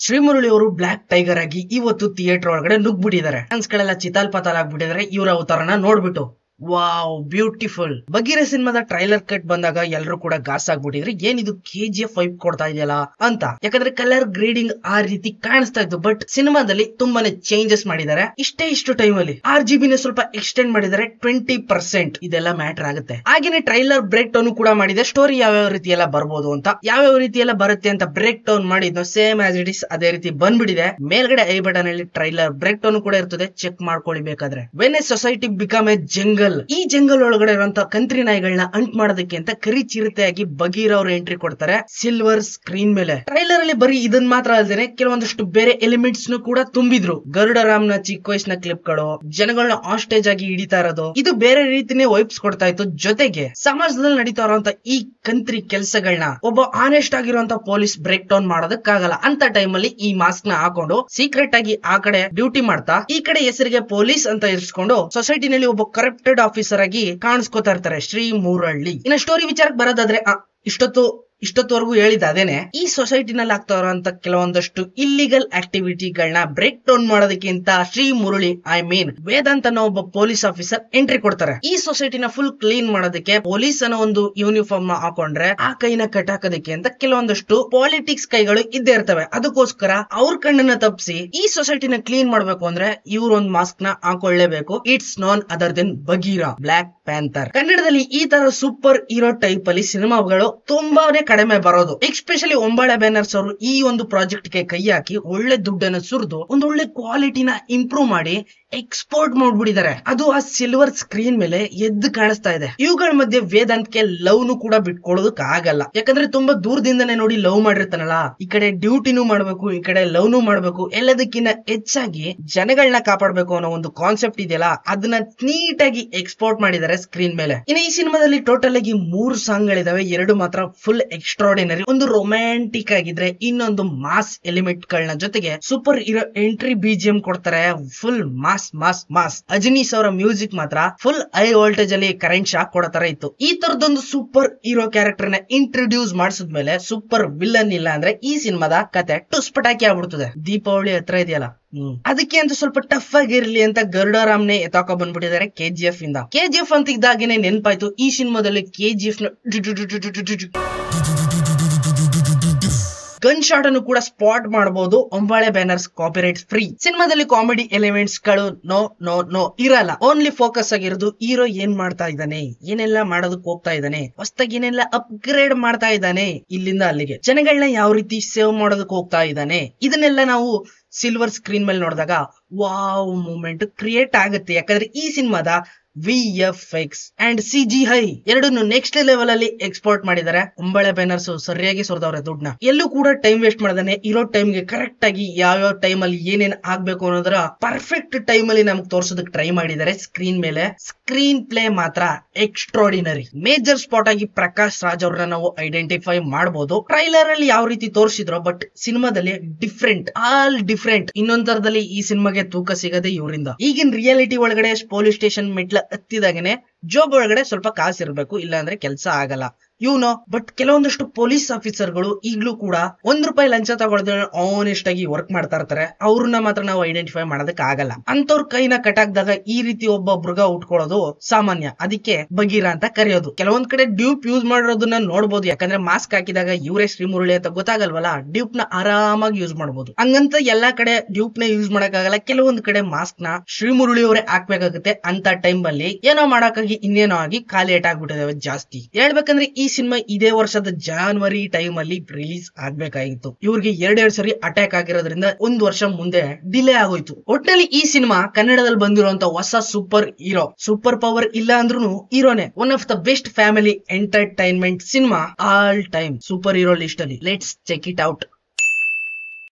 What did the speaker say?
ಶ್ರೀಮುರಳಿ ಅವರು block tiger ಆಗಿ ಇವತ್ತು ಥಿಯೇಟರ್ ಒಳಗಡೆ ನುಗ್ಬಿಟ್ಟಿದ್ದಾರೆ ಫ್ಯಾನ್ಸ್ ಗಳೆಲ್ಲ ಚಿತಾಲ್ ಪತಾಲ್ ಆಗ್ಬಿಟ್ಟಿದ್ದಾರೆ ಇವರ ಅವತಾರನ ನೋಡ್ಬಿಟ್ಟು ವಾವ್ ಬ್ಯೂಟಿಫುಲ್ ಬಗೀರೆ ಸಿನಿಮಾದ ಟ್ರೈಲರ್ ಕಟ್ ಬಂದಾಗ ಎಲ್ಲರೂ ಕೂಡ ಗಾಸ್ ಆಗ್ಬಿಟ್ಟಿದ್ರೆ ಏನಿದು ಕೆ ಜಿ ಎಫ್ ವೈಪ್ ಕೊಡ್ತಾ ಇದೆಯಲ್ಲ ಅಂತ ಯಾಕಂದ್ರೆ ಕಲರ್ ಗ್ರೇಡಿಂಗ್ ಆ ರೀತಿ ಕಾಣಿಸ್ತಾ ಇತ್ತು ಬಟ್ ಸಿನಿಮಾದಲ್ಲಿ ತುಂಬಾನೇ ಚೇಂಜಸ್ ಮಾಡಿದ್ದಾರೆ ಇಷ್ಟೇ ಇಷ್ಟು ಟೈಮ್ ಅಲ್ಲಿ ಆರ್ ಜಿ ಬಿನ ಸ್ವಲ್ಪ ಎಕ್ಸ್ಟೆಂಡ್ ಮಾಡಿದ್ದಾರೆ ಟ್ವೆಂಟಿ ಪರ್ಸೆಂಟ್ ಇದೆಲ್ಲ ಮ್ಯಾಟರ್ ಆಗುತ್ತೆ ಹಾಗೇನೆ ಟ್ರೈಲರ್ ಬ್ರೇಕ್ ಡೌನ್ ಕೂಡ ಮಾಡಿದೆ ಸ್ಟೋರಿ ಯಾವ್ಯಾವ ರೀತಿ ಎಲ್ಲ ಬರ್ಬೋದು ಅಂತ ಯಾವ್ಯಾವ ರೀತಿ ಎಲ್ಲ ಬರುತ್ತೆ ಅಂತ ಬ್ರೇಕ್ ಡೌನ್ ಮಾಡಿದ್ನು ಸೇಮ್ ಆಸ್ ಇಟ್ ಇಸ್ ಅದೇ ರೀತಿ ಬಂದ್ಬಿಟ್ಟಿದೆ ಮೇಲ್ಗಡೆ ಐ ಬಟನ್ ಅಲ್ಲಿ ಟ್ರೈಲರ್ ಬ್ರೇಕ್ ಡೌನ್ ಕೂಡ ಇರ್ತದೆ ಚೆಕ್ ಮಾಡ್ಕೊಳ್ಳಿ ಬೇಕಾದ್ರೆ when a society become a jungle ಈ ಜಂಗಲ್ ಒಳಗಡೆ ಇರುವಂತ ಕಂತ್ರಿ ನಾಯಿಗಳನ್ನ ಅಂಟ್ ಮಾಡೋದಕ್ಕೆ ಅಂತ ಕರಿ ಚಿರತೆಯಾಗಿ ಬಗೀರ್ ಅವರು ಎಂಟ್ರಿ ಕೊಡ್ತಾರೆ ಸಿಲ್ವರ್ ಸ್ಕ್ರೀನ್ ಮೇಲೆ ಟ್ರೈಲರ್ ಅಲ್ಲಿ ಬರೀ ಇದನ್ ಮಾತ್ರ ಅಲ್ಲದೆ ಕೆಲವೊಂದಷ್ಟು ಬೇರೆ ಎಲಿಮೆಂಟ್ಸ್ ಕೂಡ ತುಂಬಿದ್ರು ಗರುಡ ರಾಮ್ನ ಚಿಕ್ಕ ವಯಸ್ಸಿನ ಕ್ಲಿಪ್ ಗಳು ಜನಗಳನ್ನ ಆಸ್ಟೇಜ್ ಆಗಿ ಹಿಡಿತಾ ಇರೋದು ಇದು ಬೇರೆ ರೀತಿನೇ ವೈಬ್ಸ್ ಕೊಡ್ತಾ ಇತ್ತು ಜೊತೆಗೆ ಸಮಾಜದಲ್ಲಿ ನಡೀತಾ ಇರುವಂತ ಈ ಕಂತ್ರಿ ಕೆಲಸಗಳನ್ನ ಒಬ್ಬ ಆನೆಸ್ಟ್ ಆಗಿರುವಂತ ಪೊಲೀಸ್ ಬ್ರೇಕ್ ಡೌನ್ ಮಾಡೋದಕ್ಕಾಗಲ್ಲ ಅಂತ ಟೈಮ್ ಅಲ್ಲಿ ಈ ಮಾಸ್ಕ್ ನ ಹಾಕೊಂಡು ಸೀಕ್ರೆಟ್ ಆಗಿ ಆ ಕಡೆ ಡ್ಯೂಟಿ ಮಾಡ್ತಾ ಈ ಕಡೆ ಹೆಸರಿಗೆ ಪೊಲೀಸ್ ಅಂತ ಇರಿಸ್ಕೊಂಡು ಸೊಸೈಟಿನಲ್ಲಿ ಒಬ್ಬ ಕರಪ್ಟೆಡ್ ಆಫೀಸರ್ ಆಗಿ ಕಾಣಿಸ್ಕೊತಾ ಇರ್ತಾರೆ ಶ್ರೀ ಮೂರಳ್ಳಿ ಇನ್ನ ಸ್ಟೋರಿ ವಿಚಾರಕ್ಕೆ ಬರೋದಾದ್ರೆ ಆ, ಇಷ್ಟೊತ್ತು ಇಷ್ಟೊತ್ತವರೆಗೂ ಹೇಳಿದ ಅದೇನೆ ಈ ಸೊಸೈಟಿನಲ್ಲಿ ಆಗ್ತಾ ಇರುವಂತ ಕೆಲವೊಂದಷ್ಟು ಇಲ್ಲಿಗಲ್ ಆಕ್ಟಿವಿಟಿಗಳನ್ನ ಬ್ರೇಕ್ ಡೌನ್ ಮಾಡೋದಕ್ಕಿಂತ ಶ್ರೀ ಮುರಳಿ ಐ ಮೀನ್ ವೇದಾಂತ್ ಅನ್ನೋ ಒಬ್ಬ ಪೊಲೀಸ್ ಆಫೀಸರ್ ಎಂಟ್ರಿ ಕೊಡ್ತಾರೆ ಈ ಸೊಸೈಟಿನ ಫುಲ್ ಕ್ಲೀನ್ ಮಾಡೋದಕ್ಕೆ ಪೊಲೀಸ್ ಅನ್ನೋ ಒಂದು ಯೂನಿಫಾರ್ಮ್ ನ ಹಾಕೊಂಡ್ರೆ ಆ ಕೈನ ಕಟ್ಟಾಕೋದಕ್ಕೆ ಅಂತ ಕೆಲವೊಂದಷ್ಟು ಪಾಲಿಟಿಕ್ಸ್ ಕೈಗಳು ಇದ್ದೇ ಇರ್ತವೆ ಅದಕ್ಕೋಸ್ಕರ ಅವ್ರ ಕಣ್ಣನ್ನ ತಪ್ಪಿಸಿ ಈ ಸೊಸೈಟಿನ ಕ್ಲೀನ್ ಮಾಡ್ಬೇಕು ಅಂದ್ರೆ ಇವ್ರ ಒಂದ್ ಮಾಸ್ಕ್ ನ ಹಾಕೊಳ್ಳೇಬೇಕು it's none other than Bagheera black panther ಕನ್ನಡದಲ್ಲಿ ಈ ತರ ಸೂಪರ್ ಹೀರೋ ಟೈಪ್ ಅಲ್ಲಿ ಸಿನಿಮಾಗಳು ತುಂಬಾನೇ ಕಡಿಮೆ ಬರೋದು ಎಕ್ಸ್ಪೆಷಲಿ ಒಂಬಾಳೆ ಬ್ಯಾನರ್ಸ್ ಅವರು ಈ ಒಂದು ಪ್ರಾಜೆಕ್ಟ್ ಗೆ ಕೈ ಹಾಕಿ ಒಳ್ಳೆ ದುಡ್ಡನ್ನು ಸುರಿದು ಒಂದು ಒಳ್ಳೆ ಕ್ವಾಲಿಟಿನ ಇಂಪ್ರೂವ್ ಮಾಡಿ ಎಕ್ಸ್ಪೋರ್ಟ್ ಮಾಡ್ಬಿಟ್ಟಿದ್ದಾರೆ ಅದು ಆ ಸಿಲ್ವರ್ ಸ್ಕ್ರೀನ್ ಮೇಲೆ ಎದ್ದು ಕಾಣಿಸ್ತಾ ಇದೆ ಇವುಗಳ ಮಧ್ಯೆ ವೇದಾಂತ್ಗೆ ಲವ್ ನು ಕೂಡ ಬಿಟ್ಕೊಡೋದಕ್ ಆಗಲ್ಲ ಯಾಕಂದ್ರೆ ತುಂಬಾ ದೂರದಿಂದನೇ ನೋಡಿ ಲವ್ ಮಾಡಿರ್ತಾನಲ್ಲ ಈ ಕಡೆ ಡ್ಯೂಟಿನೂ ಮಾಡ್ಬೇಕು ಈ ಕಡೆ ಲವ್ ನು ಮಾಡ್ಬೇಕು ಎಲ್ಲದಕ್ಕಿಂತ ಹೆಚ್ಚಾಗಿ ಜನಗಳನ್ನ ಕಾಪಾಡ್ಬೇಕು ಅನ್ನೋ ಒಂದು ಕಾನ್ಸೆಪ್ಟ್ ಇದೆಯಲ್ಲ ಅದನ್ನ ನೀಟಾಗಿ ಎಕ್ಸ್ಪೋರ್ಟ್ ಮಾಡಿದ್ದಾರೆ ಸ್ಕ್ರೀನ್ ಮೇಲೆ ಇನ್ನು ಈ ಸಿನಿಮಾದಲ್ಲಿ ಟೋಟಲ್ ಆಗಿ ಮೂರು ಸಾಂಗ್ ಗಳಿದಾವೆ ಎರಡು ಮಾತ್ರ ಫುಲ್ ಎಕ್ಸ್ಟ್ರಾಡಿನರಿ ಒಂದು ರೊಮ್ಯಾಂಟಿಕ್ ಆಗಿದ್ರೆ ಇನ್ನೊಂದು ಮಾಸ್ ಎಲಿಮೆಂಟ್ ಗಳನ್ನ ಜೊತೆಗೆ ಸೂಪರ್ ಹೀರೋ ಎಂಟ್ರಿ ಬಿಜಿಎಂ ಕೊಡ್ತಾರೆ full mass mass mass Ajaneesh ಅವರ ಮ್ಯೂಸಿಕ್ ಮಾತ್ರ ಫುಲ್ ಹೈ ವೋಲ್ಟೇಜ್ ಅಲ್ಲಿ ಕರೆಂಟ್ ಶಾಕ್ ಕೊಡೋ ತರ ಇತ್ತು ಈ ತರದೊಂದು ಸೂಪರ್ ಹೀರೋ ಕ್ಯಾರೆಕ್ಟರ್ ನ ಇಂಟ್ರೊಡ್ಯೂಸ್ ಮಾಡಿಸಿದ್ಮೇಲೆ ಸೂಪರ್ ವಿಲ್ಲನ್ ಇಲ್ಲ ಅಂದ್ರೆ ಈ ಸಿನಿಮಾದ ಕತೆ ಟುಸ್ ಪಟಾಕಿ ಆಗ್ಬಿಡ್ತದೆ ದೀಪಾವಳಿ ಹತ್ರ ಇದೆಯಲ್ಲ ಹ್ಮ್. ಅದಕ್ಕೆ ಅಂತ ಸ್ವಲ್ಪ ಟಫ್ ಆಗಿರ್ಲಿ ಅಂತ ಗರುಡಾರಾಮ್ನೆ ಎತ್ತಾಕ ಬಂದ್ಬಿಟ್ಟಿದ್ದಾರೆ ಕೆ ಜಿ ಎಫ್ ಇಂದ ಕೆ ಜಿ ಎಫ್ ಅಂತ ಇದ್ದಾಗೇನೆ ನೆನಪಾಯ್ತು ಈ ಸಿನಿಮಾದಲ್ಲಿ ಕೆ ಜಿ ಎಫ್ ನ ಗನ್ ಶಾಟ್ ಅನ್ನು ಕೂಡ ಸ್ಪಾಟ್ ಮಾಡಬಹುದು ಒಂಬಾಳೆ ಬ್ಯಾನರ್ಸ್ ಕಾಪಿರೈಟ್ ಫ್ರೀ ಸಿನಿಮಾದಲ್ಲಿ ಕಾಮಿಡಿ ಎಲಿಮೆಂಟ್ಸ್ ಗಳು ನೋ ನೋ ನೋ ಇರಲ್ಲ ಓನ್ಲಿ ಫೋಕಸ್ ಆಗಿರೋದು ಹೀರೋ ಏನ್ ಮಾಡ್ತಾ ಇದ್ದಾನೆ ಏನೆಲ್ಲ ಮಾಡೋದಕ್ಕೆ ಹೋಗ್ತಾ ಇದ್ದಾನೆ ಹೊಸದಾಗಿ ಏನೆಲ್ಲ ಅಪ್ಗ್ರೇಡ್ ಮಾಡ್ತಾ ಇದ್ದಾನೆ ಇಲ್ಲಿಂದ ಅಲ್ಲಿಗೆ ಜನಗಳನ್ನ ಯಾವ ರೀತಿ ಸೇವ್ ಮಾಡೋದಕ್ಕೆ ಹೋಗ್ತಾ ಇದ್ದಾನೆ ಇದನ್ನೆಲ್ಲ ನಾವು ಸಿಲ್ವರ್ ಸ್ಕ್ರೀನ್ ಮೇಲೆ ನೋಡಿದಾಗ ವಾವ್ ಮೂಮೆಂಟ್ ಕ್ರಿಯೇಟ್ ಆಗುತ್ತೆ ಯಾಕಂದ್ರೆ ಈ ಸಿನಿಮಾದ V F X and C G ಹೈ ಎರಡನ್ನು ನೆಕ್ಸ್ಟ್ ಲೆವೆಲ್ ಅಲ್ಲಿ ಎಕ್ಸ್ಪೋರ್ಟ್ ಮಾಡಿದ್ದಾರೆ ಒಂಬಳೆ ಬ್ಯಾನರ್ಸ್ ಸರಿಯಾಗಿ ಸುರಿದವ್ರೆ ದುಡ್ಡನ್ನ ಎಲ್ಲೂ ಕೂಡ ಟೈಮ್ ವೇಸ್ಟ್ ಮಾಡದಾನೆ ಇರೋ ಟೈಮ್ ಗೆ ಕರೆಕ್ಟ್ ಆಗಿ ಯಾವ್ಯಾವ ಟೈಮ್ ಅಲ್ಲಿ ಏನೇನ್ ಆಗ್ಬೇಕು ಅನ್ನೋದರ ಪರ್ಫೆಕ್ಟ್ ಟೈಮ್ ಅಲ್ಲಿ ನಮ್ಗೆ ತೋರ್ಸೋದಕ್ಕೆ ಟ್ರೈ ಮಾಡಿದ್ದಾರೆ ಸ್ಕ್ರೀನ್ ಮೇಲೆ ಸ್ಕ್ರೀನ್ ಪ್ಲೇ ಮಾತ್ರ ಎಕ್ಸ್ಟ್ರಾಡಿನರಿ ಮೇಜರ್ ಸ್ಪಾಟ್ ಆಗಿ ಪ್ರಕಾಶ್ ರಾಜ್ ಅವ್ರನ್ನ ನಾವು ಐಡೆಂಟಿಫೈ ಮಾಡಬಹುದು ಟ್ರೈಲರ್ ಅಲ್ಲಿ ಯಾವ ರೀತಿ ತೋರಿಸಿದ್ರು ಬಟ್ ಸಿನಿಮಾದಲ್ಲಿ ಡಿಫ್ರೆಂಟ್ ಆಲ್ ಡಿಫ್ರೆಂಟ್ ಇನ್ನೊಂದ್ ತರದಲ್ಲಿ ಈ ಸಿನಿಮಾಗೆ ತೂಕ ಸಿಗದೆ ಇವರಿಂದ ಈಗಿನ ರಿಯಾಲಿಟಿ ಒಳಗಡೆ ಪೊಲೀಸ್ ಸ್ಟೇಷನ್ ಮೆಟ್ಲ ಹತ್ತಿದಾಗನೆ ಜಾಬ್ ಒಳಗಡೆ ಸ್ವಲ್ಪ ಕಾಸು ಇರಬೇಕು ಇಲ್ಲ ಅಂದ್ರೆ ಕೆಲಸ ಆಗಲ್ಲ ಇವನು ಬಟ್ ಕೆಲವೊಂದಷ್ಟು ಪೊಲೀಸ್ ಆಫೀಸರ್ಗಳು ಈಗ್ಲೂ ಕೂಡ ಒಂದ್ ರೂಪಾಯಿ ಲಂಚ ತಗೊಳ್ಳದೆ ಆನೆಸ್ಟ್ ಆಗಿ ವರ್ಕ್ ಮಾಡ್ತಾ ಇರ್ತಾರೆ ಅವ್ರನ್ನ ಮಾತ್ರ ನಾವು ಐಡೆಂಟಿಫೈ ಮಾಡೋದಕ್ಕೆ ಆಗಲ್ಲ ಅಂತವ್ರ ಕೈನ ಕಟ್ಟಾಕ್ದಾಗ ಈ ರೀತಿ ಒಬ್ಬ ಮೃಗ ಉಟ್ಕೊಳ್ಳೋದು ಸಾಮಾನ್ಯ ಅದಕ್ಕೆ ಬಗೀರ ಅಂತ ಕರೆಯೋದು ಕೆಲವೊಂದ್ ಕಡೆ ಡ್ಯೂಪ್ ಯೂಸ್ ಮಾಡಿರೋದನ್ನ ನೋಡ್ಬೋದು ಯಾಕಂದ್ರೆ ಮಾಸ್ಕ್ ಹಾಕಿದಾಗ ಇವರೇ ಶ್ರೀಮುರಳಿ ಅಂತ ಗೊತ್ತಾಗಲ್ವಲ್ಲ ಡ್ಯೂಪ್ ನ ಆರಾಮಾಗಿ ಯೂಸ್ ಮಾಡಬಹುದು ಹಂಗಂತ ಎಲ್ಲಾ ಕಡೆ ಡ್ಯೂಪ್ ನ ಯೂಸ್ ಮಾಡಕ್ಕಾಗಲ್ಲ ಕೆಲವೊಂದ್ ಕಡೆ ಮಾಸ್ಕ್ ನ ಶ್ರೀಮುರಳಿ ಅವರೇ ಹಾಕ್ಬೇಕಾಗುತ್ತೆ ಅಂತ ಟೈಮ್ ಅಲ್ಲಿ ಏನೋ ಮಾಡಕ್ಕಾಗಿ ಇನ್ನೇನೋ ಆಗಿ ಖಾಲಿ ಏಟ್ ಆಗ್ಬಿಟ್ಟಿದಾವೆ ಜಾಸ್ತಿ ಹೇಳ್ಬೇಕಂದ್ರೆ ಈ ಸಿನಿಮಾ ಇದೇ ವರ್ಷದ ಜಾನ್ವರಿ ಟೈಮ್ ಅಲ್ಲಿ ರಿಲೀಸ್ ಆಗ್ಬೇಕಾಗಿತ್ತು ಇವ್ರಿಗೆ ಎರಡೆರಡು ಸರಿ ಅಟ್ಯಾಕ್ ಆಗಿರೋದ್ರಿಂದ ಒಂದ್ ವರ್ಷ ಮುಂದೆ ಡಿಲೇ ಆಗೋಯ್ತು ಒಟ್ನಲ್ಲಿ ಈ ಸಿನಿಮಾ ಕನ್ನಡದಲ್ಲಿ ಬಂದಿರುವಂತ ಹೊಸ ಸೂಪರ್ ಹೀರೋ ಸೂಪರ್ ಪವರ್ ಇಲ್ಲ ಅಂದ್ರೂ ಹೀರೋನೆ one of the best family entertainment cinema all time super hero list ಅಲ್ಲಿ ಲೆಟ್ಸ್ ಚೆಕ್ ಇಟ್ ಔಟ್